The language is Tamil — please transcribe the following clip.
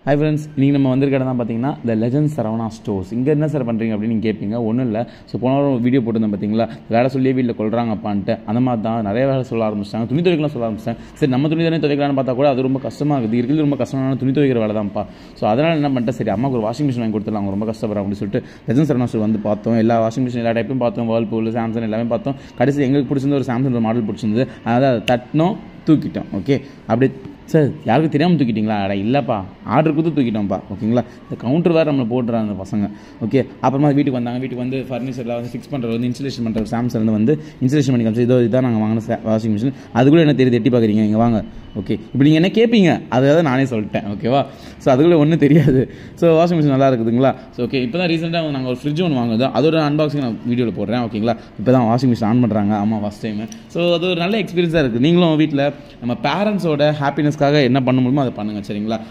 ஹாய் ஃப்ரெண்ட்ஸ் நீங்கள் நம்ம வந்திருக்க இடம் தான் பார்த்தீங்கன்னா இந்த லெஜண்ட் சரவணா ஸ்டோர்ஸ் இங்கே என்ன சார் பண்ணுறீங்க அப்படின்னு நீங்கள் கேட்பீங்க ஒன்றும் இல்லை ஸோ போன வாரம் வீடியோ போட்டிருந்தேன் பார்த்தீங்களா வேலை சொல்லியே வீட்டில் கொள்றாங்கப்பான்ட்டு அந்த மாதிரி தான் நிறைய வேலை சொல்ல ஆரம்பிச்சிட்டாங்க துணி துவைக்கலாம் சொல்ல ஆரம்பிச்சிட்டாங்க சரி நம்ம துணி தானே துவைக்கலாம்னு பார்த்தா கூட அது ரொம்ப கஷ்டமாக இருக்குது இருக்கிறது ரொம்ப கஷ்டமான துணி துவைக்கிற வேலை தான்ப்பா ஸோ அதனால் என்ன பண்ணிட்டேன் சரி அம்மாவுக்கு ஒரு வாஷிங் மிஷின் வாங்கி கொடுத்துலாம் அவங்க ரொம்ப கஷ்டப்படுறாங்க அப்படின்னு சொல்லிட்டு லெஜண்ட் சரவணா ஸ்டோர் வந்து பார்த்தோம் எல்லா வாஷிங் மிஷின் எல்லா டைப்பும் பார்த்தோம் வேர்ல்பூல் சாம்சங் எல்லாமே பார்த்தோம் கடைசி எங்களுக்கு பிடிச்சிருந்த ஒரு சாம்சங் மாடல் பிடிச்சிருந்தது அதாவது அதை தட்டினோம் தூக்கிட்டோம் ஓகே அப்படி சார் யாருக்கும் தெரியாமல் தூக்கிட்டீங்களா அட இல்லைப்பா ஆர்டர் கொடுத்து தூக்கிட்டோம்ப்பா ஓகேங்களா இந்த கவுண்டர் வேறு நம்மளை போட்டுறாங்க அந்த பசங்க ஓகே அப்புறமா வீட்டுக்கு வந்தாங்க வீட்டுக்கு வந்து ஃபர்னிச்சர்லாம் வந்து ஃபிக்ஸ் பண்ணுறது வந்து இன்ஸ்டலேஷன் பண்ணுறது சாம்சங் வந்து இன்ஸ்டலேஷன் பண்ணி காமிச்சு இதோ இதுதான் நாங்கள் வாங்கின வாஷிங் மிஷின் அதுக்குள்ளே என்ன தெரியுது எட்டி பார்க்குறீங்க இங்கே வாங்க ஓகே இப்படி நீங்கள் என்ன கேட்பீங்க அதை நானே சொல்லிட்டேன் ஓகேவா ஸோ அதுக்குள்ளே ஒன்றும் தெரியாது ஸோ வாஷிங் மிஷின் நல்லா இருக்குதுங்களா ஸோ ஓகே இப்போ தான் ரீசெண்டாக நாங்கள் ஒரு ஃப்ரிட்ஜ் ஒன்று வாங்குது அதோட அன்பாக்சிங் நான் வீடியோவில் போடுறேன் ஓகேங்களா இப்போ தான் வாஷிங் மிஷின் ஆன் பண்ணுறாங்க ஆமாம் ஃபஸ்ட் டைம் ஸோ அது ஒரு நல்ல எக்ஸ்பீரியன்ஸாக இருக்குது நீங்களும் வீட்டில் நம்ம பேரண்ட்ஸோட ஹாப்பினஸ்க்காக என்ன பண்ண முடியுமோ அதை பண்ணுங்கள் சரிங்களா